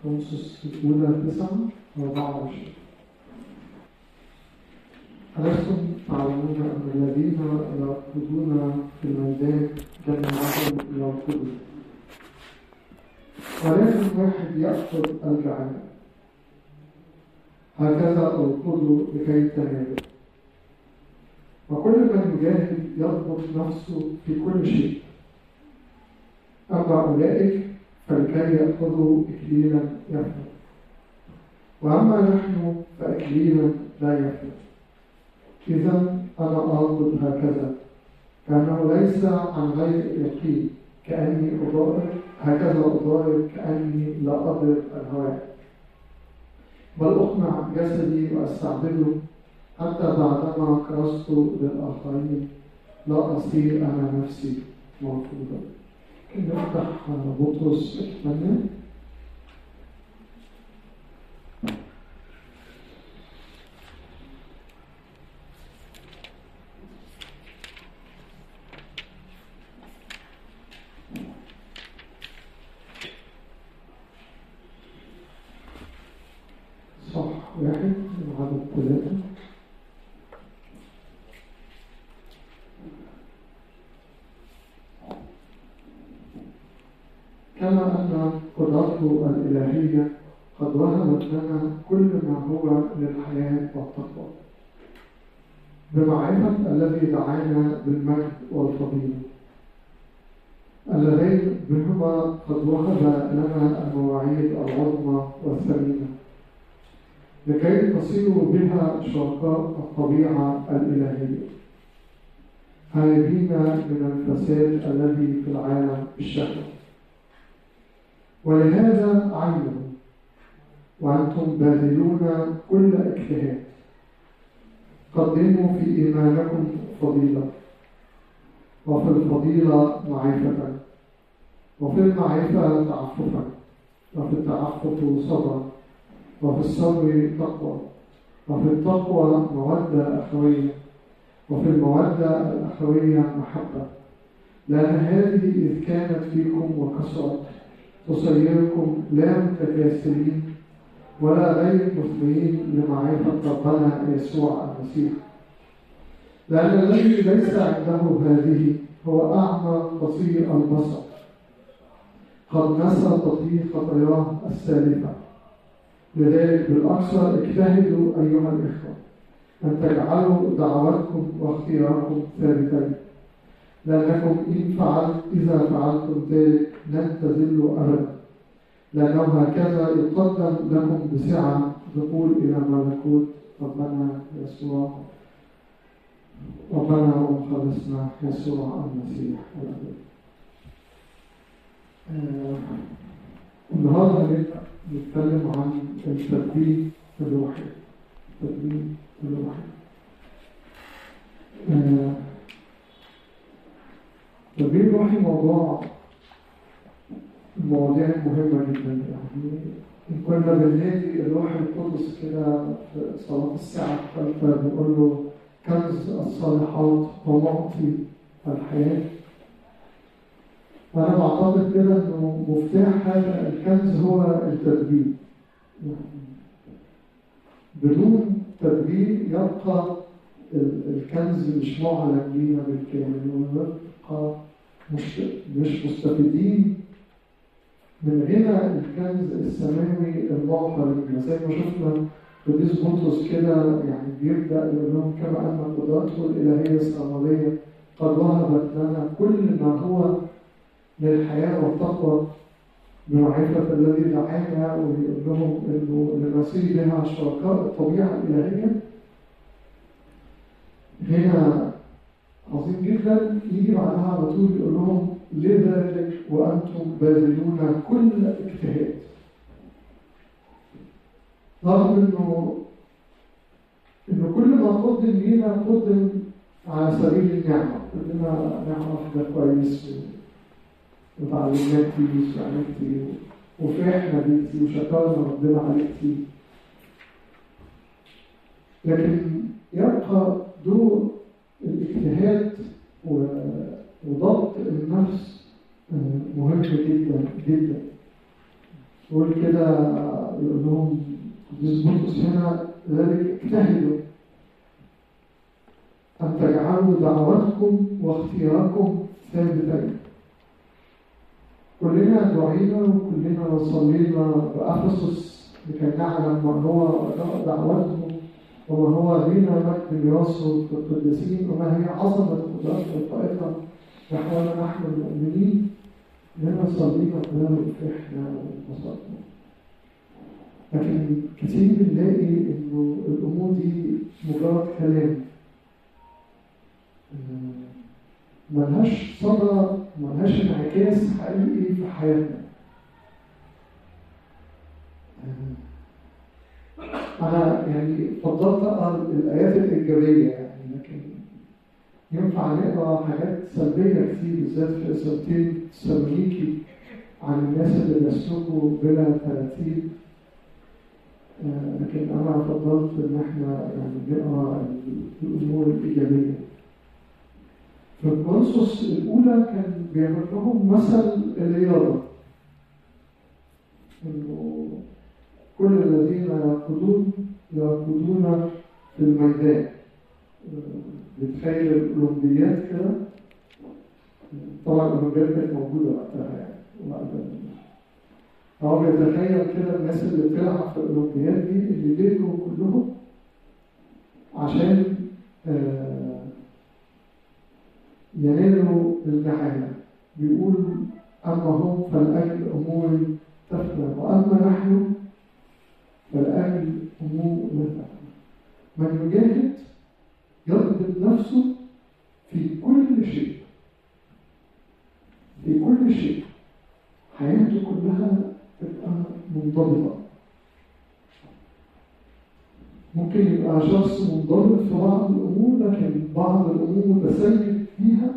كونسوس الأولى تسعة أربعة وعشرين ألستم تعلمون أن الذين يركضون في الميدان جميعهم يركضون ولكن واحد يأخذ الجعانة هكذا أركضوا لكي تنالوا وكل من يجاهد يضبط نفسه في كل شيء أما أولئك فلكي يأخذوا إكليلا يفنى وأما نحن فإكليلا لا يفنى إذا أنا أركض هكذا كأنه ليس عن غير يقين كأني أضارب هكذا أضارب كأني لا أضرب الهواء بل أقنع جسدي وأستعبده حتى بعدما كرست للآخرين لا أصير أنا نفسي مرفوضا كنا نفتح بطرس أتمنى صح واحد عدد ثلاثة كما أن قدرته الإلهية قد وهبت لنا كل ما هو للحياة والتقوى بمعرفة الذي دعانا بالمجد والفضيلة اللذين بهما قد وهب لنا المواعيد العظمى والثمينة لكي تصيروا بها شركاء الطبيعة الإلهية هاربين من الفساد الذي في العالم بالشهوة ولهذا عينوا وأنتم باذلون كل اجتهاد قدموا في إيمانكم فضيلة وفي الفضيلة معرفة وفي المعرفة تعففا وفي التعفف صبرا وفي الصبر تقوى وفي التقوى مودة أخوية وفي المودة الأخوية محبة لأن هذه إذ كانت فيكم وكسرت تصيركم لا متكاسلين ولا غير مثمرين لمعرفة ربنا يسوع المسيح لأن الذي ليس عنده هذه هو أعمى قصير البصر قد نسى تطبيق خطاياه السالفة لذلك بالأكثر اجتهدوا أيها الإخوة أن تجعلوا دعواتكم واختياركم ثابتين لأنكم إن فعلت إذا فعلتم ذلك لن تزلوا أبدا لأنه هكذا يقدم لكم بسعة دخول إلى ملكوت ربنا يسوع ربنا ومخلصنا يسوع المسيح الأبد. آه النهارده هنبدأ نتكلم عن التدبير الروحي التدبير الروحي آه التدبير الروحي موضوع مواضيع مهمة جدا يعني إن كنا بننادي الروح القدس كده في صلاة الساعة الثالثة بنقول له كنز الصالحات ومعطي الحياة فأنا بعتقد كده إنه مفتاح هذا الكنز هو التدبير بدون تدبير يبقى الكنز مش معلن لينا بالكامل ونبقى مش مش مستفيدين من غنى الكنز السماوي المعطى لنا زي ما شفنا قديس بطرس كده يعني بيبدا يقول لهم كما ان قدرته الالهيه السماويه قد وهبت لنا كل ما هو للحياه والتقوى بمعرفة الذي دعانا ويقول لهم انه لنصير بها شركاء الطبيعه الالهيه هنا عظيم جدا يجي بعدها على طول يقول لهم لذلك وانتم باذلون كل اجتهاد رغم انه انه كل ما قدم لينا قدم على سبيل النعمه كلنا نعرف ده كويس وتعلمنا كتير وسمعنا كتير وفرحنا بيه كتير وشكرنا ربنا عليه كتير لكن يبقى دور الاجتهاد وضبط النفس مهم جدا جدا يقول كده يقول لهم قديس بطرس هنا ذلك اجتهدوا أن تجعلوا دعوتكم واختياركم ثابتين كلنا دعينا وكلنا صلينا بأفسس لكي نعلم ما هو دعوته وما هو غنى مجد ميراثه في القديسين وما هي عظمة قدرات الطائفة نحونا نحن المؤمنين لنا صلينا كلنا وفرحنا وانبسطنا لكن كتير بنلاقي انه الامور دي مجرد كلام ملهاش صدى ملهاش انعكاس حقيقي في حياتنا أنا يعني فضلت أقرأ الآيات الإيجابية يعني لكن ينفع نقرأ حاجات سلبية كتير بالذات في رسالتين تسالونيكي عن الناس اللي بيسلكوا بلا ترتيب لكن أنا فضلت إن إحنا يعني نقرأ الأمور الإيجابية. في الكونسوس الأولى كان بيعمل لهم مثل الرياضة إنه كل الذين يركضون يركضون في الميدان بتخيل الأولمبيات كده طبعا الأولمبيات كانت موجودة وقتها يعني هو بيتخيل كده الناس اللي بتلعب في الأولمبيات دي اللي بيجروا كلهم عشان آه ينالوا النعمة بيقول أما هم فالأجل أمور تفنى وأما نحن فالأجل أمور لا تفنى من يجاهد يضبط نفسه في كل شيء في كل شيء حياته كلها تبقى منضبطة ممكن يبقى شخص منضبط في بعض الأمور لكن بعض الأمور متسيب فيها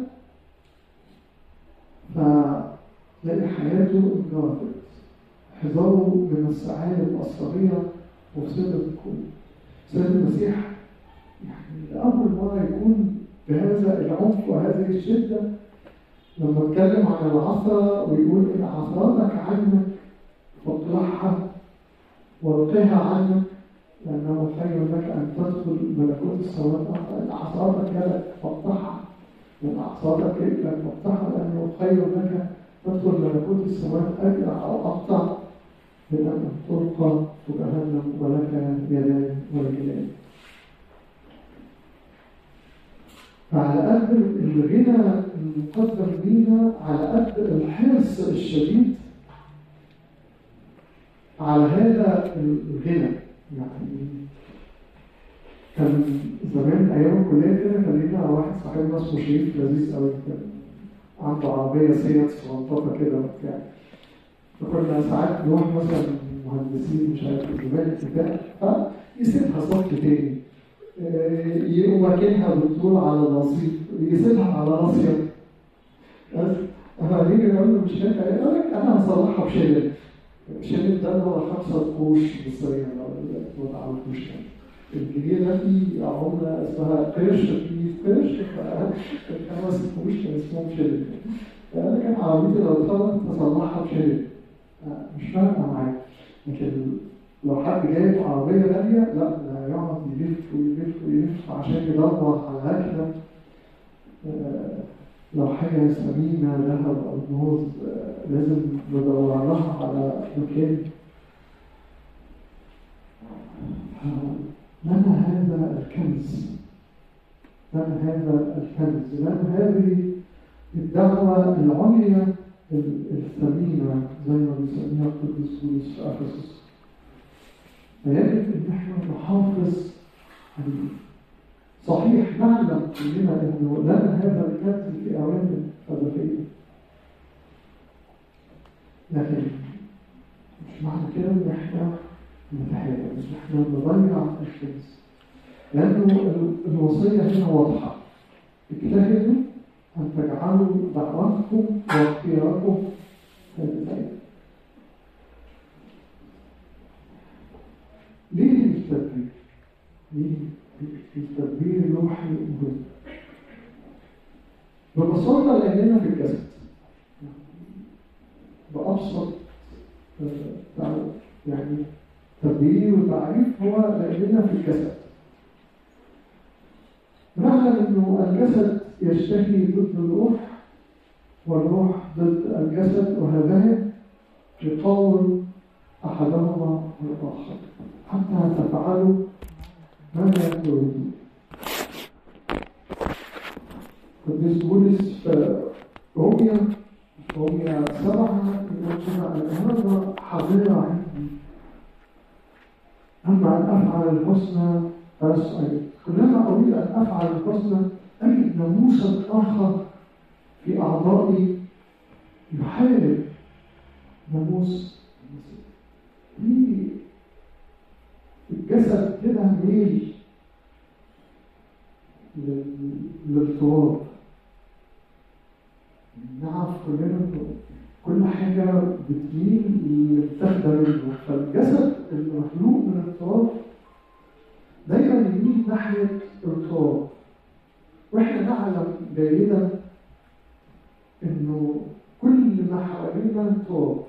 فتلاقي حياته انجرفت حذروا من السعادة الأصلية وفساد الكون سيد المسيح يعني لأول مرة يكون بهذا العنف وهذه الشدة لما اتكلم عن العصا ويقول إن عصاتك عنك فاطلعها والقها عنك لأنه خير لك أن تدخل ملكوت السماوات إن عصاتك لك فاقطعها من أعصابك لك فاقطعها لأنه خير لك تدخل ملكوت السماوات أجرع أو أقطع من أن تلقى في جهنم ولك يدان ورجلان فعلى قد الغنى المقدم لينا على قد الحرص الشديد على هذا الغنى يعني كان زمان ايام الكليه كده كان لينا واحد صاحبنا اسمه شريف لذيذ قوي كان عنده عربيه سيات صغنططه كده وبتاع فكنا ساعات نروح مثلا مهندسين مش عارف الجبال بتاع فيسيبها صف تاني يقوم راكنها بالطول على الرصيف يسيبها على راسيه بس انا نيجي نقول له مش نافع يقول لك انا هصلحها بشيل شيل ده اللي هو خمسه قروش مصريه لو ما تعرفوش يعني الجنيه ده في عمله اسمها قرش في قرش فالخمس قروش كان اسمهم شيل فانا كان عربيتي لو اتخبطت اصلحها بشيل مش فارقه معايا لكن لو حد جايب عربية غالية لا ده يقعد يلف ويلف ويلف عشان يدور على ركنة لو حاجة ثمينة ذهب أو موز لازم ندور لها على مكان لنا هذا الكنز لنا هذا الكنز لنا هذه الدعوة العليا الثمينة زي ما بيسميها القديس بولس في أفسس فيجب ان احنا نحافظ عليه صحيح نعلم كلنا انه لنا هذا الكنز في اوامر فلسفيه لكن مش معنى كده ان احنا نتحارب ان احنا نضيع الكنز لانه الوصيه هنا واضحه اجتهدوا ان تجعلوا دعوتكم واختياركم ثابتين ليه التدبير؟ ليه التدبير الروحي مهم؟ ببساطة لأننا في الجسد بأبسط يعني تبديل وتعريف هو لأننا في الجسد نعلم أنه الجسد يشتهي ضد الروح والروح ضد الجسد وهذان يقاوم أحدهما الآخر حتى تفعلوا ماذا تريدون قديس بولس في روميا روميا سبعة يقول كده النهارده حاضرة عندي أما أن أفعل الحسنى فلست كلما أريد أن أفعل الحسنى أجد ناموسا آخر في أعضائي يحارب ناموس في الجسد كده ميل للتراب نعرف كلنا كل حاجة بتميل للتخدة منه فالجسد المخلوق من التراب دايما يميل ناحية التراب واحنا نعلم جيدا انه كل ما حوالينا تراب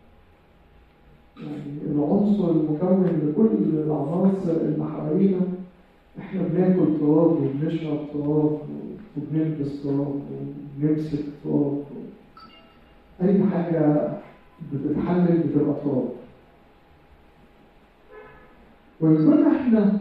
يعني العنصر المكون لكل العناصر اللي حوالينا احنا بناكل تراب وبنشرب تراب وبنلبس تراب وبنمسك تراب اي حاجه بتتحلل بتبقى تراب وإن كنا احنا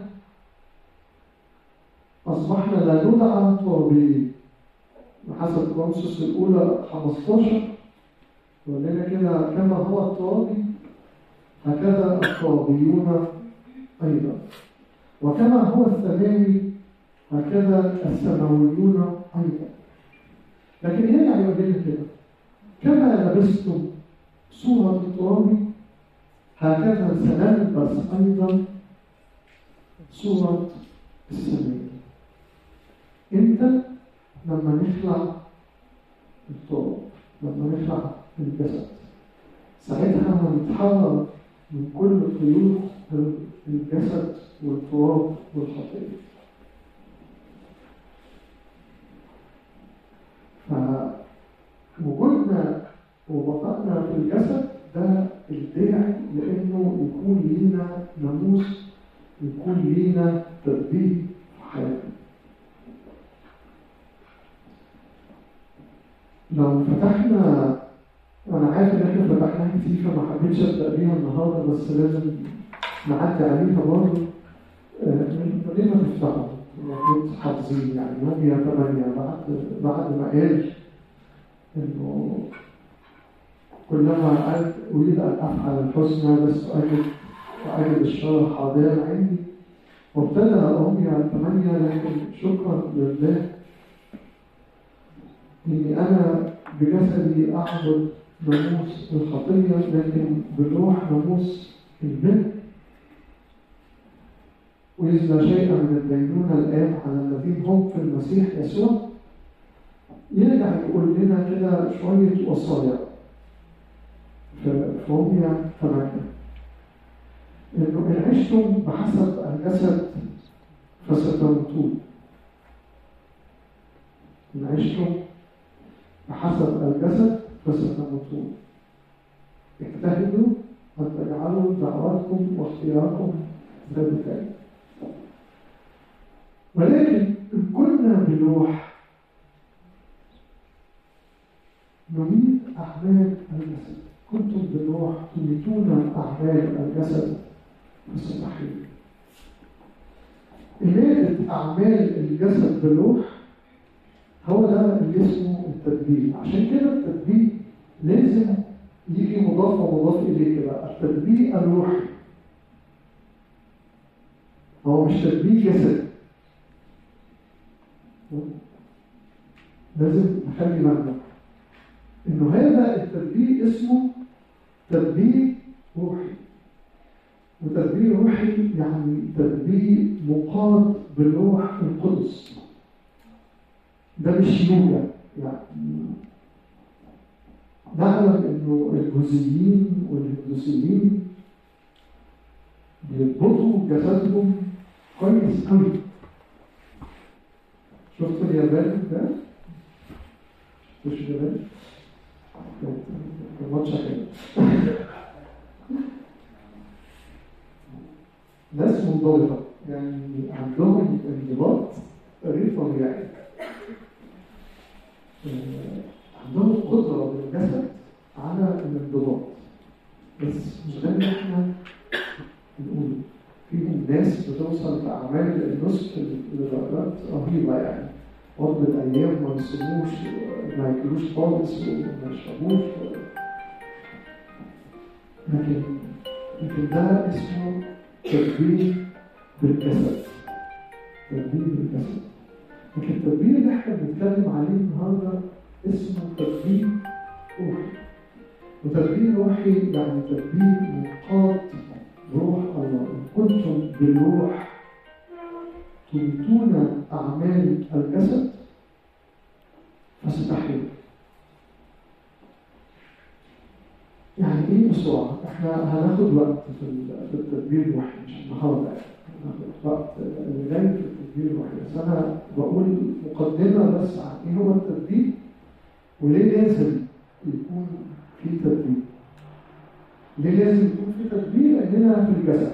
أصبحنا لا ندعى ترابيين حسب كونسوس الأولى 15 يقول لنا كده كما هو الترابي هكذا الترابيون أيضا وكما هو السماوي هكذا السماويون أيضا لكن هنا يقول لنا كده كما لبستم صورة الترابي هكذا سنلبس أيضا صورة السماء امتى لما نخلع التراب لما نخلع الجسد ساعتها هنتحرر من كل قيود الجسد والتراب والخطيه فوجودنا وبقائنا في الجسد ده الداعي لانه يكون لينا ناموس يكون لينا تدبير في حياتنا لو فتحنا انا عارف ان احنا فتحناها كتير فما حبيتش ابدا بيها النهارده بس لازم نعدي عليها برضه ليه ما تفتحوا؟ المفروض حافظين يعني روميا 8 بعد بعد ما قال انه كلما قلت اريد ان افعل الحسنى بس اجد واجد الشر حاضرا عندي وابتدى روميا 8 لكن شكرا لله اني انا بجسدي اعبد ناموس الخطيه لكن بالروح ناموس البر وإذ لا شيء من الدينونة الآن على الذين هم في المسيح يسوع يرجع يقول لنا كده شوية وصايا في روميا 8 إنه إن عشتم بحسب الجسد فستموتون إن عشتم بحسب الجسد فستموتون اجتهدوا أن تجعلوا دعواتكم واختياركم ثابتين ولكن إن كنا بلوح نميت أعمال الجسد كنتم بالروح تميتون أعمال الجسد فستحيون إماتة أعمال الجسد بالروح هو ده اللي اسمه التدبير عشان كده التدبير لازم يجي مضاف ومضاف إليه كده التدبير الروحي هو مش تدبير جسدي لازم نخلي بالنا انه هذا التدبير اسمه تدبير روحي وتدبير روحي يعني تدبير مقاد بالروح القدس ده مش يوجا يعني نعلم انه البوذيين والهندوسيين بيربطوا جسدهم كويس قوي شفت اليابان ده؟ مش اليابان؟ الماتش حلو ناس منضبطة يعني عندهم انضباط غير طبيعي آه، عندهم قدرة بالجسد على الانضباط بس مش ده اللي احنا نقوله فيهم ناس بتوصل في أعمال النصف لدرجات رهيبة يعني وقت الأيام ما يصوموش ما ياكلوش خالص وما يشربوش لكن لكن ده اسمه تدبير بالجسد تدبير بالجسد لكن التدبير اللي احنا بنتكلم عليه النهارده اسمه تدبير روحي وتدبير روحي يعني تدبير منقاد روح الله إن كنتم بالروح تميتون أعمال الجسد فستحيون يعني ايه بسرعة؟ احنا هناخد وقت في التدبير الوحي مش النهارده هناخد وقت اللي جاي في التدبير الوحي بس انا بقول مقدمة بس عن ايه هو التدبير وليه لازم يكون في تدبير ليه لازم يكون في تدبير؟ لأننا في الجسد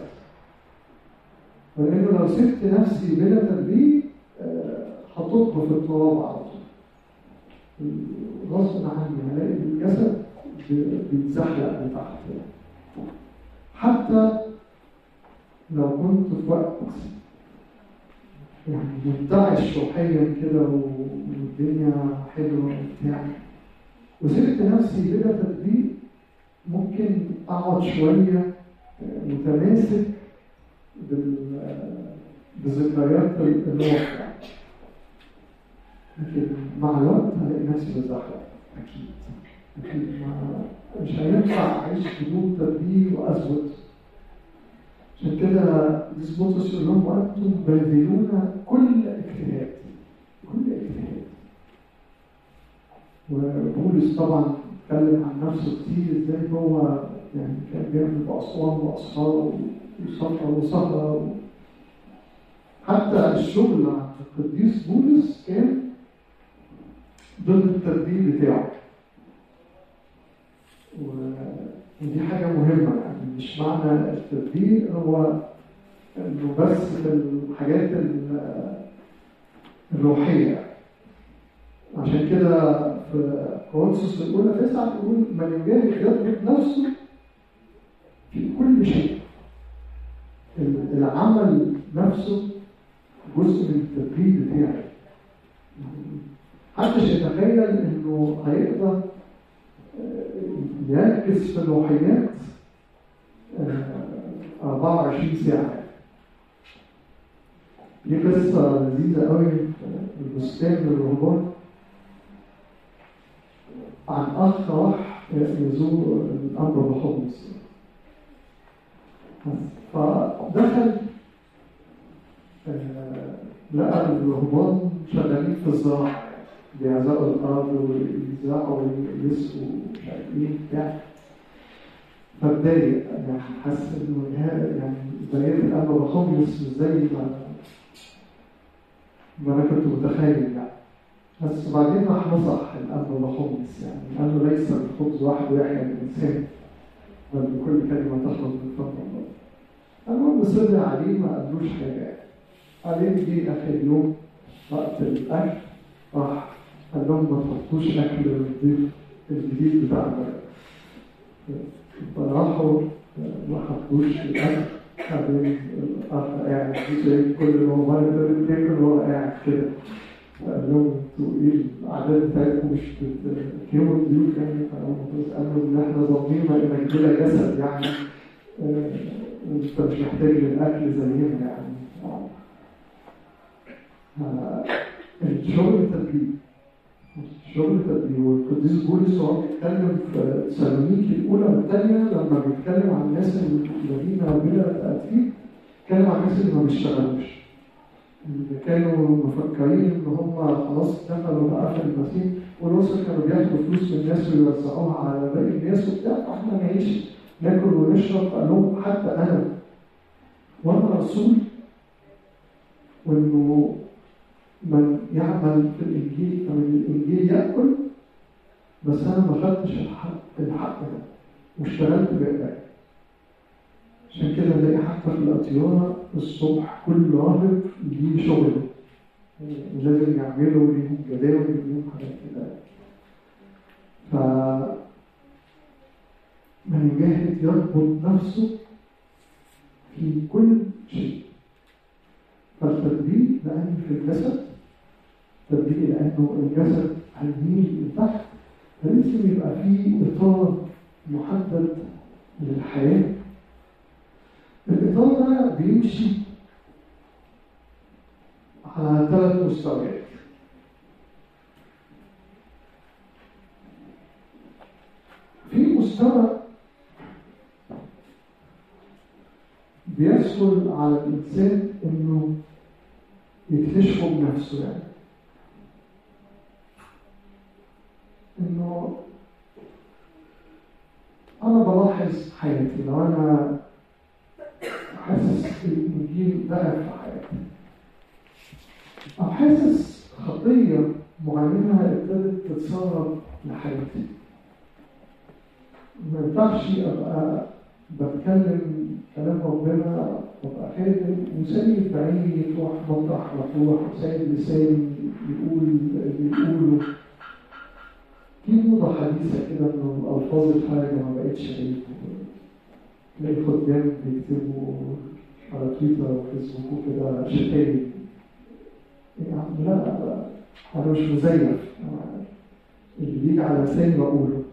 ولأنه لو سبت نفسي بلا تدبير هتطبخ في التراب على طول غصب عني هلاقي الجسد بيتزحلق لتحت حتى لو كنت في وقت يعني منتعش روحيا كده والدنيا حلوه وبتاع وسبت نفسي بلا تدبير ممكن اقعد شويه متماسك بذكريات الروح يعني لكن مع الوقت هلاقي نفسي بزحلق اكيد اكيد مش هينفع اعيش بدون تدبير واثبت عشان كده ديسبوتس يقول لهم وانتم باذلون كل اجتهاد كل اجتهاد وبولس طبعا اتكلم عن نفسه كتير ازاي هو يعني كان بيعمل بأسوان وأسرار وسفر وسهرة حتى الشغل عند القديس بولس كان ضمن التدبير بتاعه ودي حاجة مهمة يعني مش معنى التدبير هو انه بس في الحاجات الروحية عشان كده في كورنثوس الأولى تسعة تقول من يجاهد يضبط نفسه في كل شيء العمل نفسه جزء من التدريب بتاعي محدش يتخيل انه هيقدر يركز في الروحيات 24 ساعة دي قصة لذيذة قوي في البستان الرهبان عن أخ راح يزور الأمر بحمص فدخل لقى الرهبان شغالين في الزراعة بيعزقوا الأرض ويزرعوا ويسقوا ومش عارف إيه بتاع فاتضايق يعني حس إنه يعني بدايات الأمر بحمص مش زي ما ما أنا كنت متخيل يعني بس بعدين راح نصح الأمر بحمص يعني قال له ليس بالخبز وحده يحيى الإنسان بل بكل كلمة تخرج من فم الله المهم صلي عليه ما قالوش حاجة بعدين جه آخر يوم وقت الأكل راح قال لهم ما تحطوش أكل الضيف الجديد بتاع البلد فراحوا ما حطوش الأكل بعدين الأخ قاعد شايف كل الموبايل ده بيتاكل وهو قاعد كده قال لهم انتوا ايه الاعداد بتاعتكم مش بتكيموا الضيوف يعني قالوا ان احنا ظنينا انك بلا جسد يعني انت مش محتاج للاكل زينا يعني الشغل تدريب الشغل تدريب والقديس بولس وهو بيتكلم في سالونيكي الاولى والثانيه لما بيتكلم عن الناس الذين بلا تاثير بيتكلم عن الناس اللي ما بيشتغلوش اللي كانوا مفكرين ان هم خلاص دخلوا بقى في المسيح والرسل كانوا بياخدوا فلوس من الناس ويوزعوها على باقي الناس وبتاع احنا نعيش ناكل ونشرب قال لهم حتى انا وانا رسول وانه من يعمل في الانجيل فمن الانجيل ياكل بس انا ما خدتش الحق الحق ده واشتغلت بايدي عشان كده نلاقي حتى في الأطيارة الصبح كل راهب ليه شغله لازم يعملوا ليهم جداول ليهم حاجات كده ف من يجاهد يربط نفسه في كل شيء فالتدبير لأن في الجسد تدبير لأنه الجسد هيميل لتحت فلازم يبقى فيه إطار محدد للحياة الإطار ده بيمشي على ثلاث مستويات في مستوى بيسهل على الإنسان إنه يكتشفه بنفسه يعني إنه أنا بلاحظ حياتي لو أنا حاسس الإنجيل دخل في حياتي أو حاسس خطية معينة ابتدت تتسرب لحياتي ما ينفعش أبقى بتكلم كلام ربنا وابقى خادم وسايب بعيني تروح مطرح مفتوح وسايب لساني يقول اللي يقوله في موضة حديثة كده انه الفاظ الحاجة ما بقتش عيب تلاقي خدام بيكتبوا على تويتر وفيسبوك وكده شتايم يعني لا انا مش مزيف اللي بيجي على لساني بقوله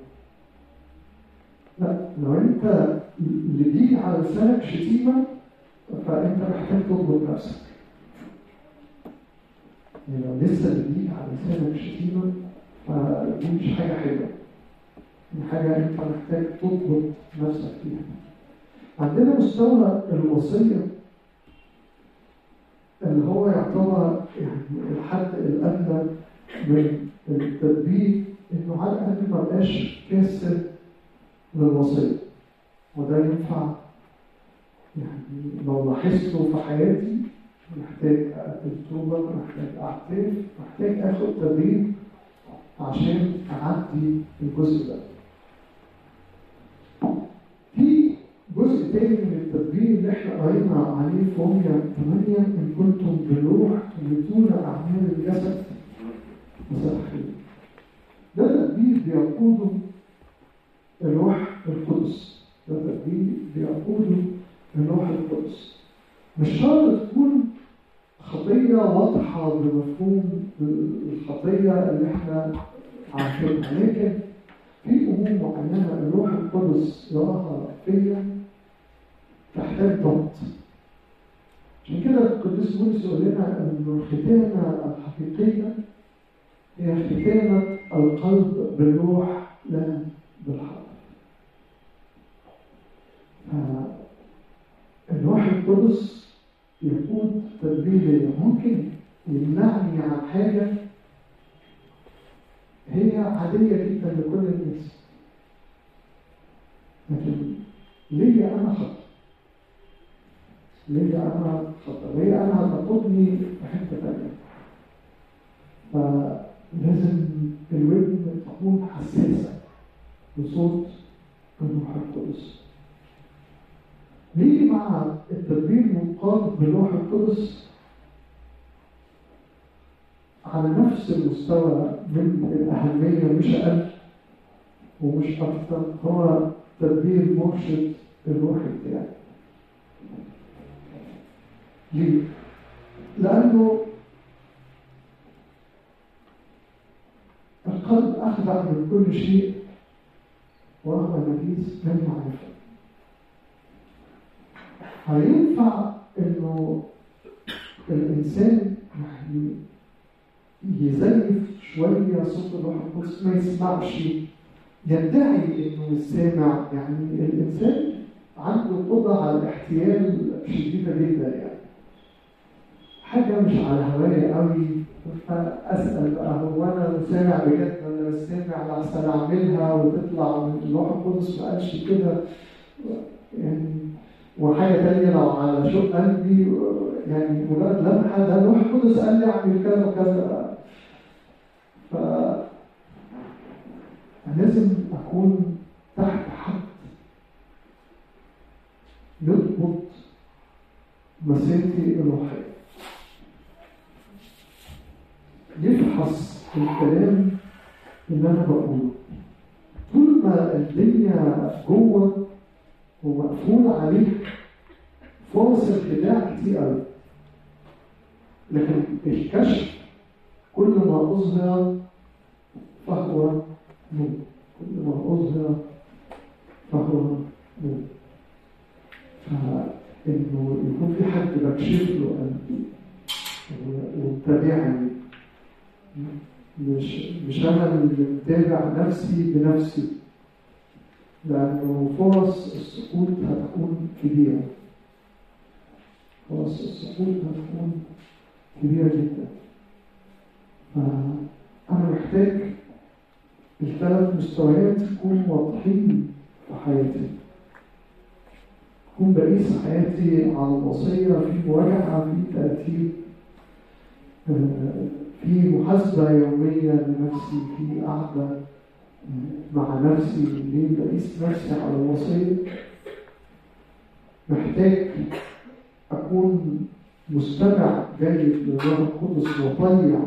لا لو انت اللي بيجي على لسانك شتيمة فانت محتاج تضبط نفسك يعني لو لسه اللي بيجي على لسانك شتيمة فدي مش حاجة حلوة دي حاجة انت محتاج تضبط نفسك فيها عندنا مستوى الوصية اللي هو يعتبر يعني الحد الأدنى من التدبير إنه على الأقل ما بقاش كاسر للوصية وده ينفع يعني لو لاحظته في حياتي محتاج أقدم توبة محتاج أعترف محتاج آخد تدريب عشان أعدي الجزء ده في جزء تاني من التدبير اللي احنا قرينا عليه في روميا 8 ان كنتم بالروح تميتون اعمال الجسد مسرحين ده تدبير بيقوده الروح القدس ده تدبير بيقوده الروح القدس مش شرط تكون خطية واضحة بمفهوم الخطية اللي احنا عارفينها لكن في أمور معينة الروح القدس يراها فيا تحتاج ضبط عشان كده القديس بولس يقول لنا ان الختانه الحقيقيه هي ختانه القلب بالروح لا بالحق الروح القدس يقود تدبيري ممكن يمنعني عن حاجه هي عاديه جدا لكل الناس لكن ليا انا خطأ ليه أنا خطأ ليه أنا هتاخدني في حتة تانية فلازم الودن تكون حساسة لصوت الروح القدس نيجي مع التدبير منقاد بالروح القدس على نفس المستوى من الأهمية مش أقل ومش أكثر هو تدبير مرشد الروح بتاعي ليه؟ لأنه القلب أخضع من كل شيء وهو نبيذ من معرفة هينفع إنه الإنسان يعني يزيف شوية صوت الروح القدس ما يسمعش يدعي إنه مش سامع يعني الإنسان عنده قدرة على الاحتيال شديدة جدا يعني حاجة مش على هواية قوي فأسأل بقى هو أنا سامع بجد ولا مش سامع لحسن أعملها وتطلع من الروح القدس ما قالش كده يعني وحاجة تانية لو على شوق قلبي يعني مجرد لمحة ده الروح القدس قال لي أعمل كذا وكذا ف لازم أكون تحت حد يضبط مسيرتي الروحية يفحص الكلام اللي أنا بقوله طول ما الدنيا جوه ومقفول عليك فرص الخداع كتير قوي لكن الكشف كل ما أظهر فهو نور كل ما أظهر فهو نور فإنه يكون في حد بكشف له قلبي ومتابعني مش مش أنا اللي متابع نفسي بنفسي لأنه فرص السقوط هتكون كبيرة فرص السقوط هتكون كبيرة جدا فأنا محتاج الثلاث مستويات يكونوا واضحين في حياتي أكون بقيس حياتي على الوصية في مراجعة في ترتيب في محاسبة يومية لنفسي في قعدة مع نفسي ليه بقيس نفسي على الوصية محتاج أكون مستمع جيد للروح القدس وطيع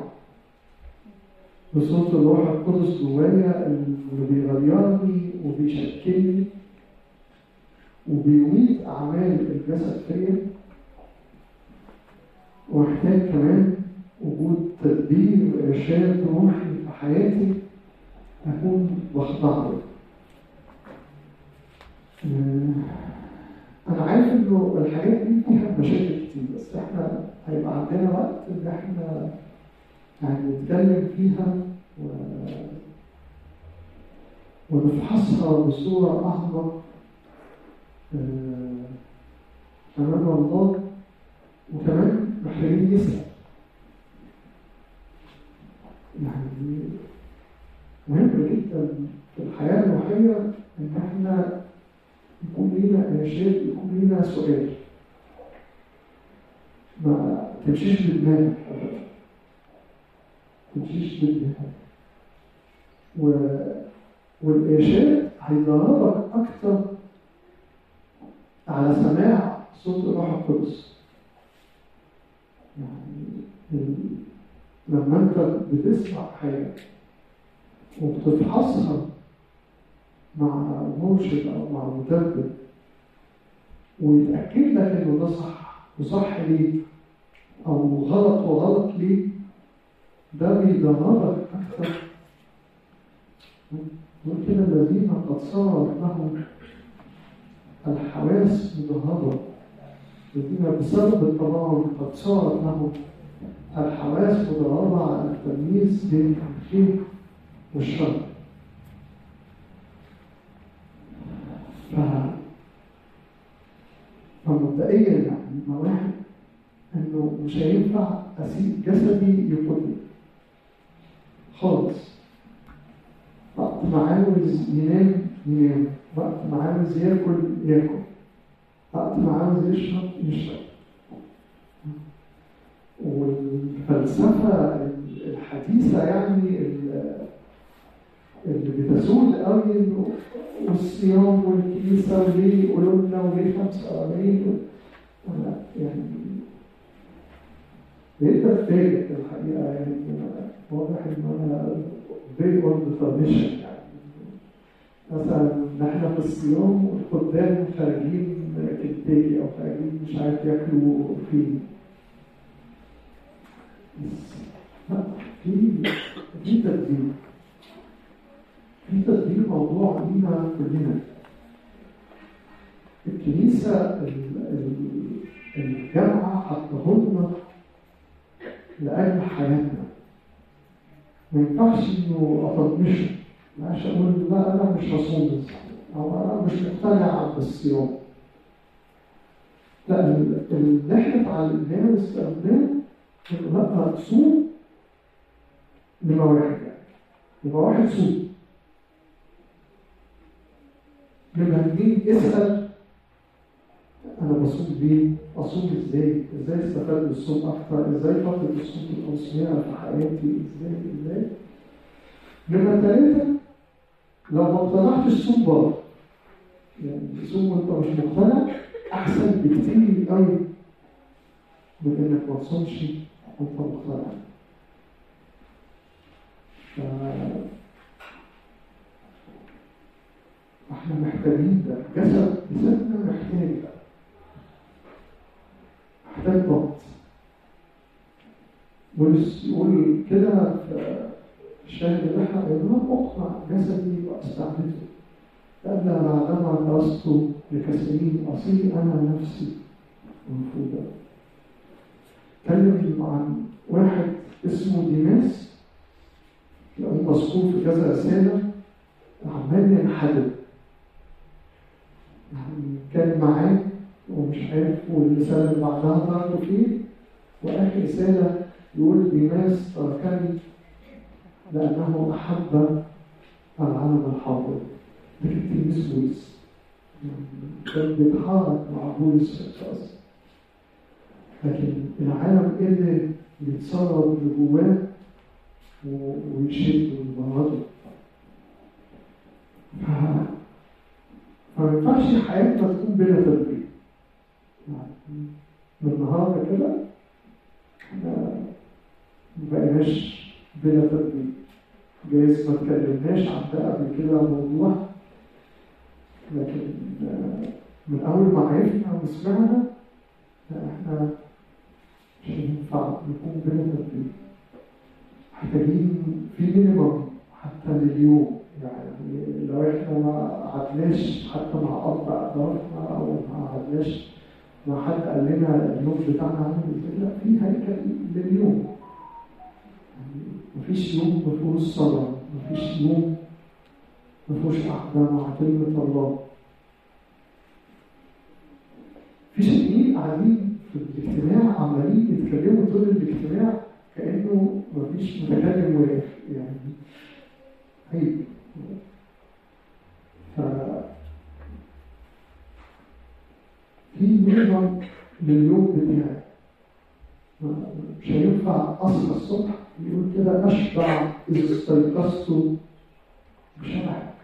بصوت الروح القدس جوايا اللي بيغيرني وبيشكلني وبيميت أعمال الجسد فيا ومحتاج كمان وجود تدبير وإرشاد روحي في حياتي أكون بخضع له. أنا عارف إنه الحاجات دي فيها مشاكل كتير بس إحنا هيبقى عندنا وقت إن إحنا يعني نتكلم فيها و... ونفحصها بصورة أعمق أمام الله وكمان محتاجين نسأل يعني مهم جدا في الحياة الروحية إن إحنا يكون لينا إرشاد يكون لينا سؤال ما تمشيش بدماغك أبدا تمشيش بدماغك و... والإرشاد هيدربك أكتر على سماع صوت الروح القدس يعني لما انت بتسمع حاجه وبتفحصها مع مرشد او مع مدرب ويتاكد لك انه ده صح وصح ليه او غلط وغلط ليه ده بيدربك اكثر ممكن الذين قد صارت لهم الحواس مدهرة الذين بسبب التضامن قد صارت لهم الحواس مدهرة على التمييز بين الخير والشر ف... فمبدئيا يعني واحد انه مش هينفع اسيب جسدي يقودني خالص وقت ما عاوز ينام ينام وقت ما عاوز ياكل ياكل وقت ما عاوز يشرب يشرب والفلسفة الحديثة يعني اللي بتسود قوي انه والصيام والكنيسة وليه يقولوا لنا وليه 45 يعني بقيت اتفاجئ الحقيقة يعني واضح ان انا very old tradition يعني مثلا ان احنا في الصيام والخدام خارجين كنتاكي او خارجين مش عارف ياكلوا فين لا في في تدبير في تدبير موضوع لينا كلنا الكنيسة الجامعة حطهولنا لأجل حياتنا ما ينفعش إنه أطنشه ما أقول لا أنا مش هصوم أو أنا مش مقتنع بالصيام لا اللي احنا اتعلمناه واستخدمناه انه لا صوم نمرة واحد يعني نمرة واحد صوم نمرة اتنين اسأل أنا بصوم ليه؟ أصوم إزاي؟ إزاي استفاد من الصوم أكتر؟ إزاي فترة الصوم الأوصية في حياتي؟ إزاي؟ إزاي؟ نمرة ثلاثة لو ما اقتنعتش الصوم بره يعني الصوم وأنت مش مقتنع أحسن بكتير قوي من انك ما تصومش وانت مقتنع ف... احنا محتاجين ده جسد جسدنا محتاج ده محتاج ضبط بولس يقول كده في الشاهد اللي احنا قلناه اقنع جسدي واستعبده لأن بعدما لست لكثيرين أصيل أنا نفسي منفوذة تكلم عن واحد اسمه ديماس تلاقوه مذكور في كذا رسالة عمال ينحدر يعني كان معاه ومش عارف والرسالة اللي بعدها ضربه فيه وآخر رسالة يقول ديماس تركني لأنه أحب العالم الحاضر ده كان تلميذ بولس كان بيتحرك مع بولس في الأساس لكن العالم قدر يتصرف لجواه ويشد ويبرده فما ينفعش حياتنا تكون بلا تدبير يعني من النهارده كده احنا ما بقيناش بلا تدبير جايز ما اتكلمناش عن ده قبل كده موضوع لكن من اول ما عرفنا وسمعنا احنا مش هينفع نكون بلا تدبير محتاجين في مينيمم حتى لليوم يعني لو احنا ما قعدناش حتى مع اب اعترافنا او ما قعدناش مع حد قال لنا اليوم بتاعنا عامل ازاي لا في هيكل لليوم يعني مفيش يوم ما فيهوش صلاه مفيش يوم ما فيهوش قعده مع كلمه الله في شيئين قاعدين في الاجتماع عمالين يتكلموا طول الاجتماع كانه مفيش متكلم واقف يعني عيب ف في مينيمم لليوم بتاعي مش هينفع اصحى الصبح يقول كده اشبع اذا استيقظت بشبعك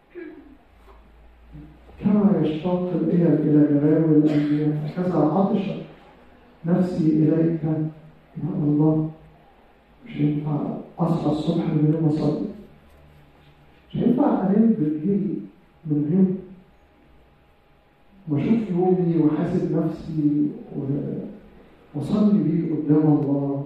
كما يشتاق الإله إلى جلاوي الأنبياء هكذا عطش نفسي إليك يا الله مش هينفع أصحى الصبح من غير ما أصلي مش هينفع أنام بالليل من غير ما أشوف يومي وحاسب نفسي وأصلي بيه قدام الله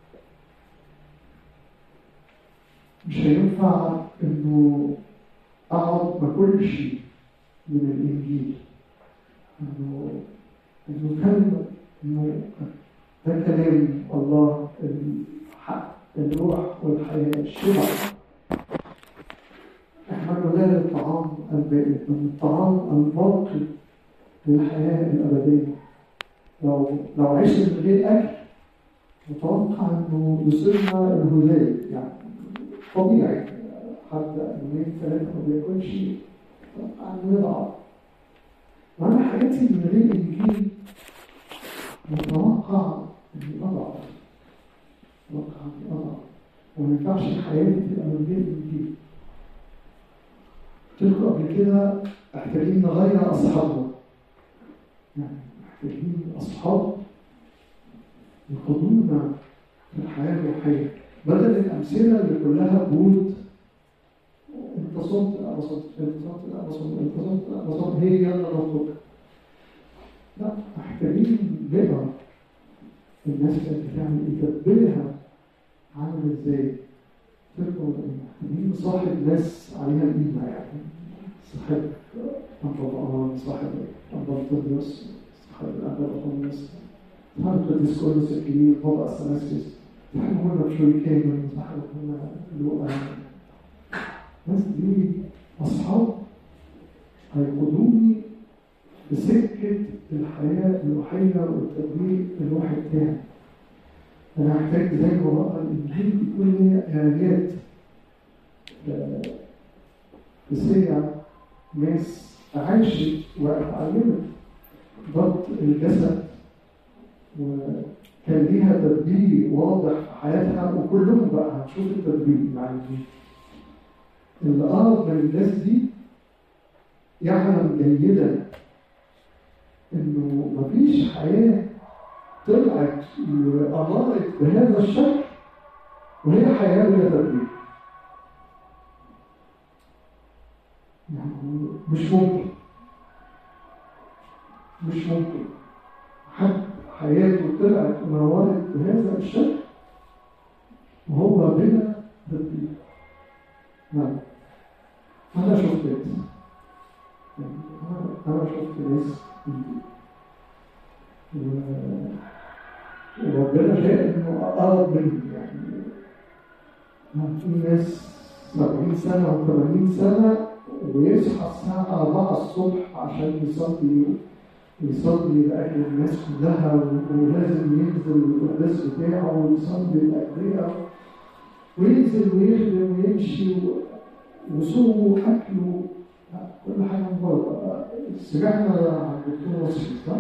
مش هينفع إنه أقعد ما كلش من الإنجيل إنه إنه كلمة إنه ده كلام الله الحق الروح والحياة الشبع احنا ننال الطعام البائد من الطعام الباقي للحياة الأبدية لو لو عشنا من غير أكل متوقع إنه يصيبنا الهلال يعني طبيعي حد يومين ثلاثة ما بياكلش متوقع إنه يضعف وأنا حياتي من غير إنجيل متوقع إني أضعف متوقع إني أضعف وما ينفعش حياتي تبقى من غير إنجيل قلت لكم قبل كده محتاجين نغير أصحابنا يعني محتاجين أصحاب يقودونا في الحياة الروحية بدل الأمثلة اللي كلها بود أنت صمت لا ما صمت أنت صمت لا ما صمت أنت صمت لا ما صمت هي يلا نخرج لا محتاجين بقى الناس كانت بتعمل إيه تدبيرها عامل إزاي تبقوا محتاجين نصاحب ناس عليها القيمة يعني صاحب أبو صاحب أبو الطبيوس صاحب الأبو الخمس صاحب القديس كولوس الكبير بابا أثناسيوس صاحب هنا بشوي كامل صاحب هنا لوقا الناس دي أصحاب هيقودوني بسكة الحياة الروحية والتدوير الروحي بتاعي أنا محتاج زي ما بقرا الإنجيل يكون لي آيات تسيع ناس عاشت واتعلمت ضبط الجسد وكان ليها تدبير واضح في حياتها وكلهم بقى هنشوف التدبير يعني اللي قرب من الناس دي يعلم جيدا انه مفيش حياه طلعت وأضاءت بهذا الشكل وهي حياة بلا تدبير يعني مش ممكن مش ممكن حد حياته طلعت ونورت بهذا الشكل وهو بلا تدبير نعم أنا شفت ناس يعني أنا شفت ناس وربنا شاء إنه أقرب مني يعني في ناس 70 سنة و 80 سنة ويصحى الساعة 4 الصبح عشان يصلي يصلي لأجل الناس كلها ولازم ينزل القداس بتاعه ويصلي لأجلها وينزل ويخدم ويمشي وصومه وأكله كل حاجة من بره سمعنا عن الدكتور وصفي صح؟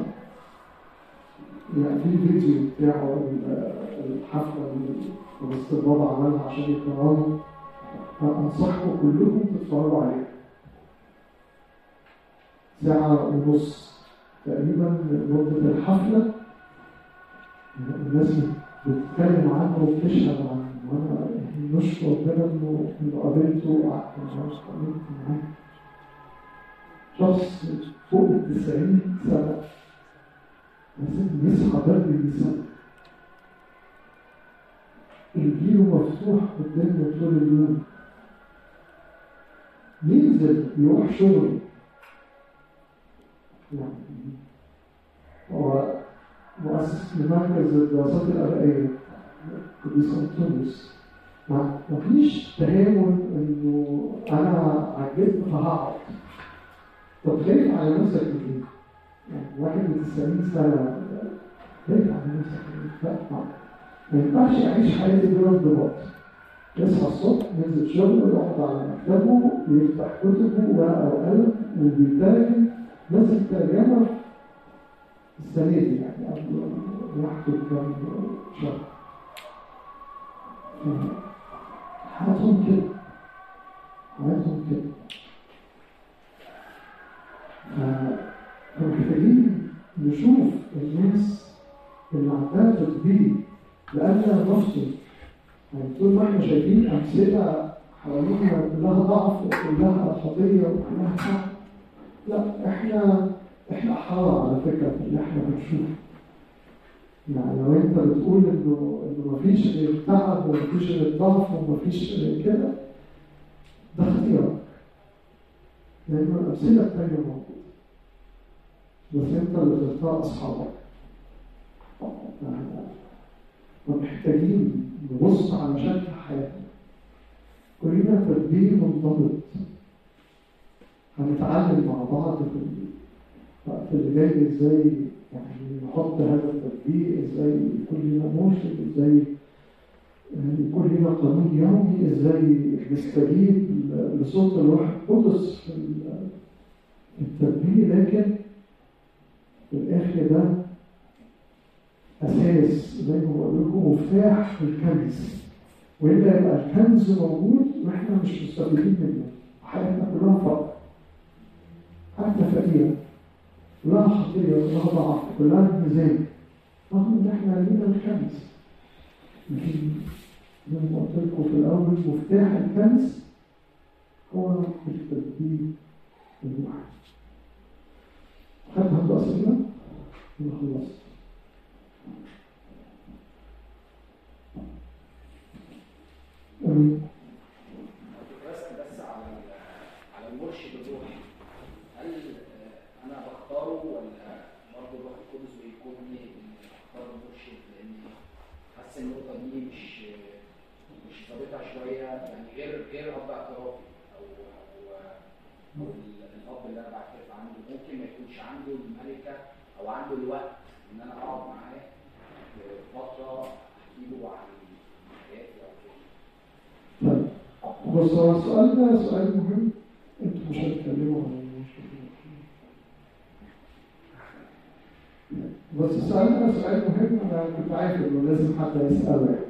يعني في فيديو بتاعه الحفلة اللي مستر بابا عملها عشان يكرمه فأنصحكم كلكم تتفرجوا عليها ساعة ونص تقريبا مدة الحفلة الناس بتتكلم عنه وبتشهد عنه وانا نشكر ربنا انه انه قابلته وقعدت معاه شخص فوق ال 90 سنة لازم يصحى بدري يصلي إنجيله مفتوح قدامه طول اليوم ينزل يروح شغل يعني هو مؤسس لمركز الدراسات الأرائية قديس أنطونيوس ما فيش تهاون إنه أنا عجبت فهقعد طب خايف على نفسك من إيه؟ يعني واحد من 90 سنة خايف على نفسك من إيه؟ ما ينفعش يعيش حياتي بلا انضباط يصحى الصبح ينزل شغله يقعد على مكتبه يفتح كتبه ورقه وقلم وبيترجم نزل ترجمه السنه دي يعني قبل يحكي كام شهر حياتهم كده حياتهم كده فمحتاجين نشوف الناس اللي عندها تدبير لأن نفسه يعني طول ما احنا شايفين أمثلة حوالينا كلها ضعف وكلها خطية وكلها تعب لا احنا احنا أحرار على فكرة في اللي احنا بنشوفه يعني لو انت بتقول انه انه مفيش غير تعب ومفيش غير ضعف ومفيش غير كده ده اختيارك لأن الأمثلة التانية موجودة بس انت اللي تختار أصحابك ومحتاجين نبص على شكل حياتنا كلنا تدبير منضبط هنتعلم مع بعض في الوقت اللي جاي ازاي يعني نحط هذا التدبير ازاي يكون لنا مرشد ازاي يكون لنا قانون يومي ازاي نستجيب لصوت الروح القدس في التدبير لكن في الاخر ده أساس زي ما بقول لكم مفتاح الكنز وإلا يبقى الكنز موجود وإحنا مش مستفيدين منه حياتنا كلها فقر حتى فقيرة كلها خطية كلها ضعف كلها ميزان رغم إن إحنا لينا الكنز لكن زي ما قلت لكم في الأول مفتاح الكنز هو التدبير الواحد حد عنده أسئلة؟ ولا خلصت؟ درست بس على على المرشد الروحي هل انا بختاره ولا برضه الروح القدس بيكون لي ان اختار المرشد لان حاسس النقطه دي مش مش ثابته شويه يعني غير غير اب اعترافي او او او الاب اللي انا بعترف عنده ممكن ما يكونش عنده الملكه او عنده الوقت ان انا اقعد معاه فتره احكي له عن حياتي او كده بص هو السؤال ده سؤال مهم انتوا مش هتتكلموا عن بس السؤال ده سؤال مهم انا كنت عارف انه لازم حد يساله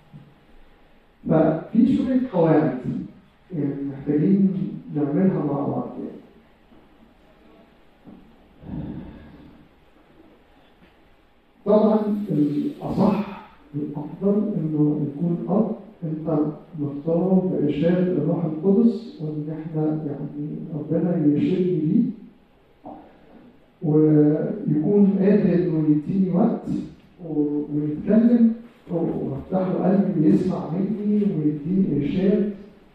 يعني ففي شويه قواعد يعني محتاجين نعملها مع بعض يعني. طبعا الأصح والأفضل إنه يكون أب أنت مختاره بإرشاد الروح القدس وإن إحنا يعني ربنا يرشدني ليه ويكون قادر إنه يديني وقت و- ويتكلم وافتح له قلبي يسمع مني ويديني إرشاد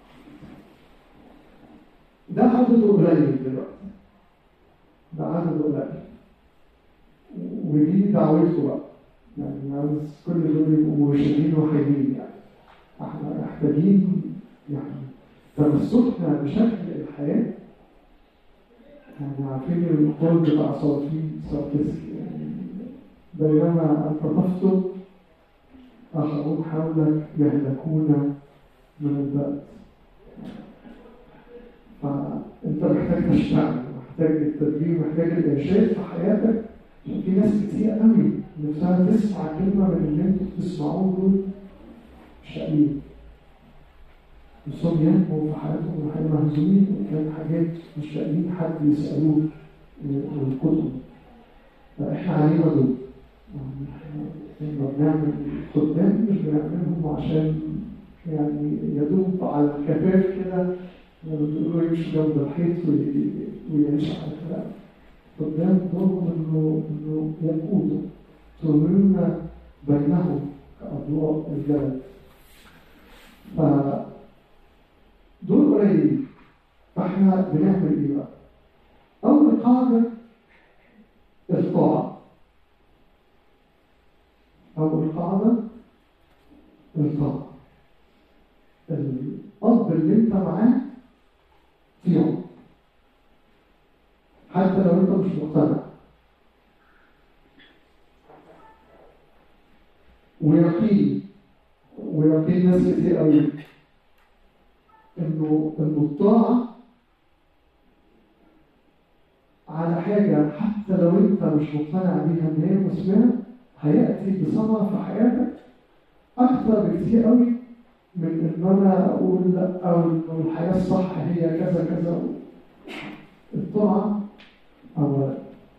ده عدده قليل دلوقتي ده عدده قليل ودي دعوته بقى يعني عاوز كل دول يبقوا مرشدين وحيين يعني احنا محتاجين يعني تمسكنا بشكل الحياة يعني عارفين القول بتاع صوفين صوفيسكي يعني بينما أنت تفطر آخرون حولك يهلكون من البأس فأنت محتاج تشتغل محتاج التدريب محتاج الإرشاد في حياتك عشان في ناس كتير قوي نفسها تسمع كلمة من اللي انتوا بتسمعوه دول مش قليل نفسهم ينموا في حياتهم وحياة مهزومين وكان حاجات مش لاقيين حد يسألوه من الكتب فإحنا علينا دول يعني إحنا لما بنعمل خدام مش بنعملهم عشان يعني يدوب على الكفاف كده بيقولوا يمشي جنب الحيط وي- ويعيش على الكلام قدام دورهم انه انه يقودوا تمرون بينهم كأضواء الجبل ف دول قليلين فاحنا بنعمل ايه بقى؟ أول قاعدة الطاعة أول قاعدة الطاعة الأب اللي أنت معاه طيعه حتى لو أنت مش مقتنع ويقين ويقين ناس كتير قوي انه انه الطاعه على حاجه حتى لو انت مش مقتنع بيها ان هي مثمره هياتي بثمر في حياتك اكثر بكتير قوي من ان انا اقول لا او انه الحياه الصح هي كذا كذا الطاعه اولا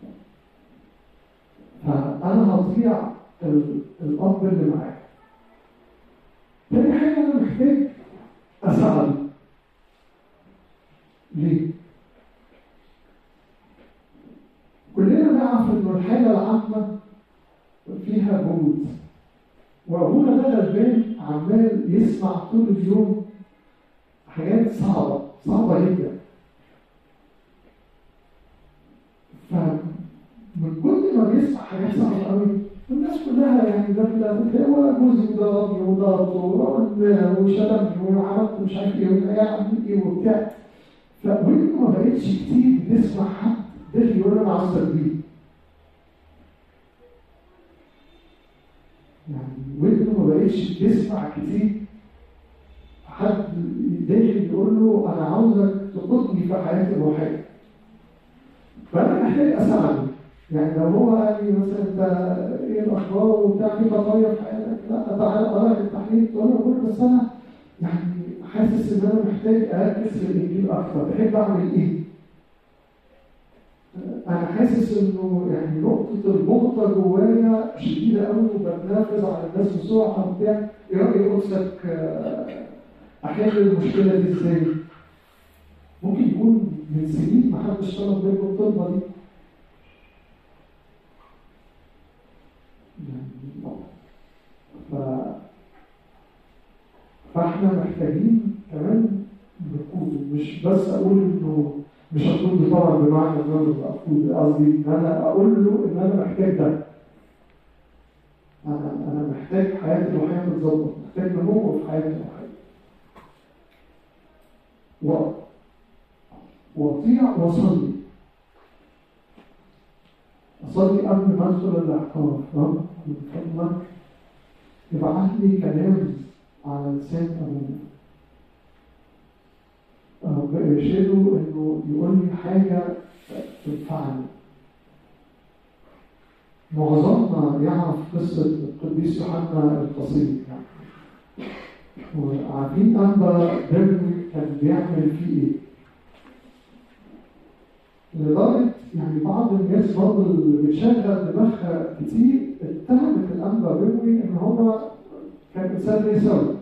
فانا هطيع ال- الاب اللي معايا تاني حاجه انا محتاج اساعده ليه؟ كلنا نعرف ان الحاله العامه فيها جهود وابونا ده غلبان عمال يسمع طول اليوم حاجات صعبه صعبه جدا فمن كل ما بيسمع حاجات صعبه قوي الناس كلها يعني ده ده هو جوزي وضربني وضربته وشتمني وعملت مش عارف ايه ويعمل ايه وبتاع فوينه ما بقتش كتير بتسمع حد داخل يقول انا عاوز تربيه يعني ودنه ما بقتش بتسمع كتير حد داخل يقول له انا عاوزك تقودني في حياتي الروحيه فانا محتاج اساعده يعني لو هو قال لي مثلا انت ايه الاخبار وبتاع في قضايا في حياتك لا تعالى اقرا التحليل وانا بقول بس انا يعني حاسس ان انا محتاج اركز في الانجيل اكتر تحب اعمل ايه؟ انا حاسس انه يعني نقطه البغضه جوايا شديده قوي وبتنافس على الناس بسرعه وبتاع ايه راي قدسك آه، احل المشكله دي ازاي؟ ممكن يكون من سنين ما حدش طلب منه الطلبه دي يعني ف... فاحنا محتاجين كمان نقود مش بس اقول انه مش هقول طبعا بمعنى ان انا اقود قصدي ان انا اقول له ان انا محتاج ده انا انا محتاج حياتي الروحيه تتظبط محتاج نمو في حياتي الروحيه و واطيع واصلي اصلي قبل ما ادخل الاعتراف ها؟ من فضلك ابعت لي كلام على لسان ابونا أو بإرشاده إنه يقول لي حاجة تنفعني. معظمنا يعرف قصة القديس يوحنا القصير يعني. وعارفين أنبا برني كان بيعمل فيه إيه؟ لدرجة يعني بعض الناس برضه اللي بتشغل دماغها كتير اتهمت الانبا بيومي ان هو كان انسان ليه سوي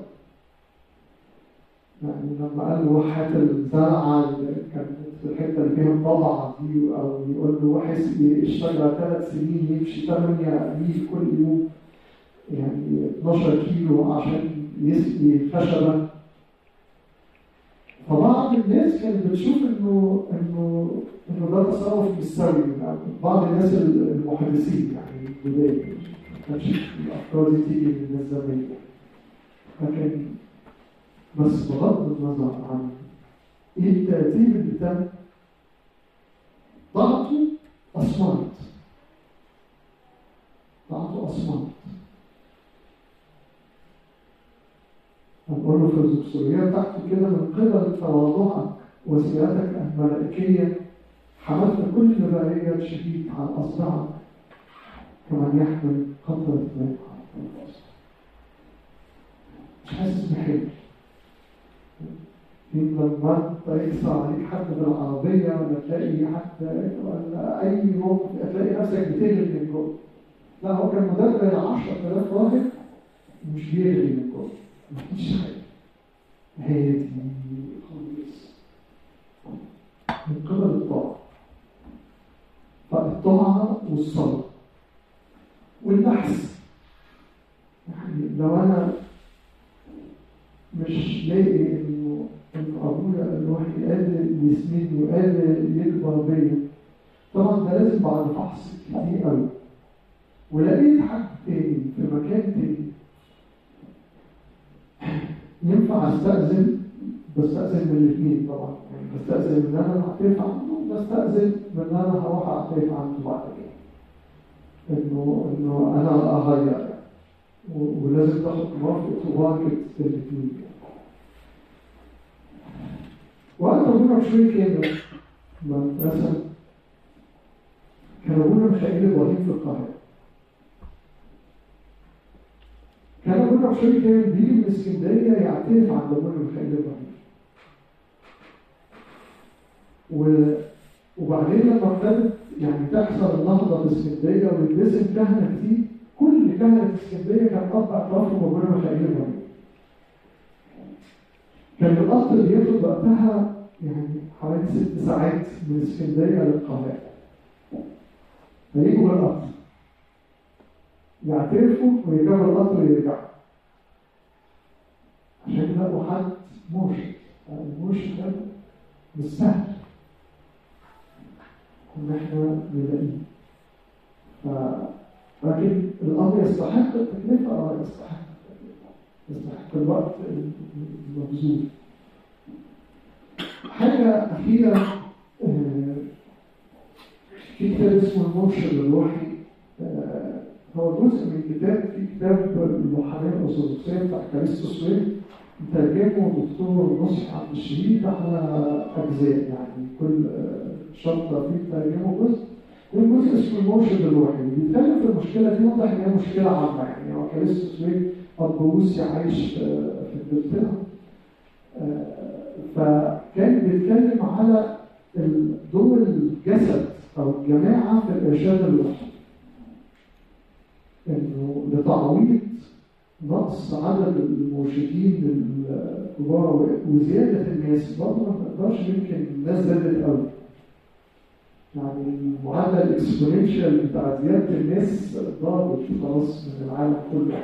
يعني لما قال له هات الزرعه اللي كانت في الحته اللي فيها الضبعه دي او يقول له واحد الشجره ثلاث سنين يمشي 8 ميل كل يوم يعني 12 كيلو عشان يسقي خشبه فبعض الناس كانت بتشوف انه انه انه ده تصرف مش سوي يعني بعض الناس المحدثين يعني الجداد ما كانش الافكار دي تيجي من الناس زمان لكن بس بغض النظر عن ايه الترتيب اللي تم ضغطوا اصوات ضغطوا اصوات هنقول له في الزبسورية بتاعته كده من قبل تواضعك وسيرتك الملائكية حملت كل برية شهيد على أصبعك كمن يحمل قطرة ماء على الأصبع مش حاسس بحمل لما انت يكسر عليك حد بالعربية ولا تلاقي حد ولا أي موقف تلاقي نفسك بتغلي من جوه لا هو كان مدرب 10000 واحد مش بيغلي من جوه مفيش حاجة هادي خالص من قبل الطاعة فالطاعة والصلاة والبحث يعني لو أنا مش لاقي إنه إنه أبويا الواحد قادر يسندني وقادر يكبر بيا طبعا ده لازم بعد فحص كتير قوي ولقيت حد تاني في مكان تاني ينفع استأذن بستأذن من الاثنين طبعا يعني بستأذن من انا هعترف عنه بستأذن من انا هروح اعترف عنه بعد كده انه انه انا اغير يعني ولازم تاخد موافقة وبركة الاثنين وقت ابونا بشوي كده مدرسة كان ابونا ميخائيل ابراهيم في القاهرة كان ابونا بشوي كان بيجي من اسكندريه يعترف عند ابونا ميخائيل ابراهيم و... وبعدين لما ابتدت يعني تحصل النهضه في اسكندريه ويترسم كهنه كتير كل كهنه في اسكندريه كان قطع اطرافهم ابونا ميخائيل ابراهيم كان القطر بياخد وقتها يعني حوالي ست ساعات من اسكندريه للقاهره فيجوا بالقطر يعترفوا ويرجعوا القطر ويرجعوا عشان يلاقوا حد مرشد المرشد ده مش سهل ان احنا نلاقيه ف لكن الامر يستحق التكلفه اه يستحق يستحق الوقت المبذول حاجه اخيره في كتاب اسمه المرشد الروحي هو جزء من كتاب في كتاب المحاماه الارثوذكسيه بتاع كاريستوس ويل ترجمه دكتور نصح عبد الشهيد على اجزاء يعني كل شابتر فيه ترجمه جزء والجزء اسمه المرشد الروحي بيتكلم في المشكله دي واضح ان هي مشكله عامه يعني هو كاريستوس ويل اب روسي عايش في انجلترا فكان بيتكلم على دور الجسد او الجماعه في الارشاد الروحي انه لتعويض نقص عدد المرشدين الكبار وزياده الناس برضه ما نقدرش يمكن الناس زادت قوي يعني المعادله الاكسبوننشال بتاع زياده الناس ضربت خلاص من العالم كله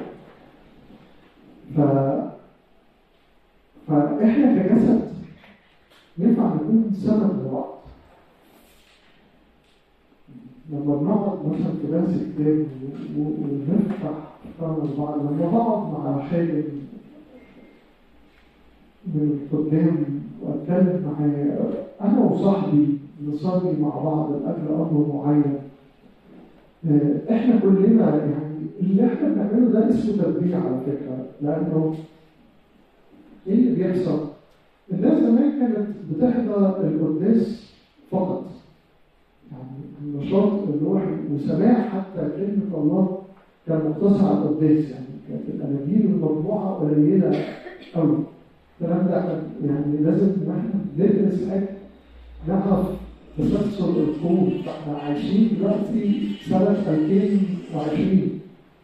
ف فاحنا كجسد ينفع نكون سند لبعض لما بنقعد مثلا في درس كتاب ونفتح فهم بعض لما بقعد مع خالد من القدام واتكلم معاه انا وصاحبي نصلي مع بعض لاجل امر معين احنا كلنا يعني اللي احنا بنعمله ده اسمه تربيه على فكره لانه ايه اللي بيحصل؟ الناس زمان كانت بتحضر القداس فقط يعني النشاط الروحي وسماع حتى كلمة الله كان مقتصر على القداس يعني كانت الأناجيل المطبوعة قليلة قوي الكلام ده يعني لازم ان احنا ندرس حاجة نعرف تسلسل القرون فاحنا عايشين دلوقتي سنة 2020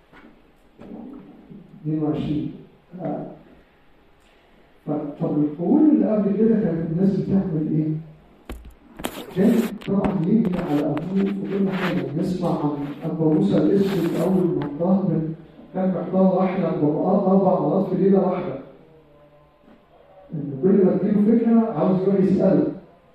22 آه. ف- طب القرون اللي قبل كده كانت الناس بتعمل ايه؟ كان طبعا يجري على ابوه في كل حاجه نسمع عن ابو موسى الاسود اول ما اتضاهر كان محتار واحده بقى اربع مرات في ليله واحده ان كل ما تجيله فكره عاوز يروح يساله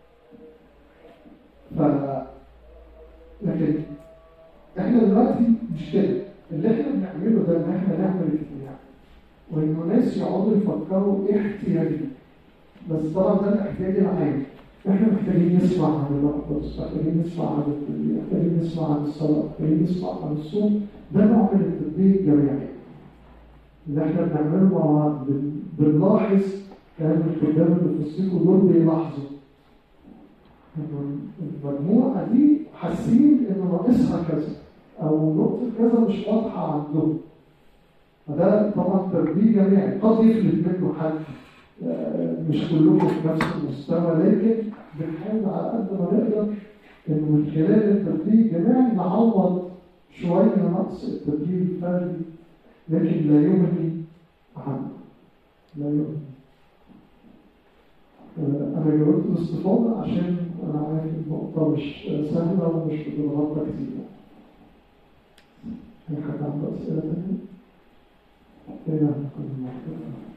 ف لكن احنا دلوقتي مش كده اللي احنا بنعمله ده ان احنا نعمل اجتماع وانه ناس يقعدوا يفكروا ايه احتياجنا بس طبعا ده الاحتياج العام احنا محتاجين نسمع عن الاقدس محتاجين نسمع عن الدنيا محتاجين نسمع عن الصلاه محتاجين نسمع عن الصوم ده نوع من التطبيق الجماعي اللي احنا بنعمله مع بعض بن- بنلاحظ كان الكتاب اللي في السيكو دول بيلاحظوا إنه المجموعة دي حاسين إن ناقصها كذا أو نقطة كذا مش واضحة عندهم فده طبعا تربيه جماعي قد يفلت منه حد آه، مش كلكم في نفس المستوى لكن بنحاول على قد ما نقدر إنه من خلال التربيه الجماعي نعوض شوية نقص التربيه الفردي لكن لا يغني عنه لا يغني آه، أنا جاوبت باستفاضة عشان أنا عارف النقطة مش سهلة ومش بتتغطى كتير. في حد عنده أسئلة تانية؟ إيه يعني كل مرة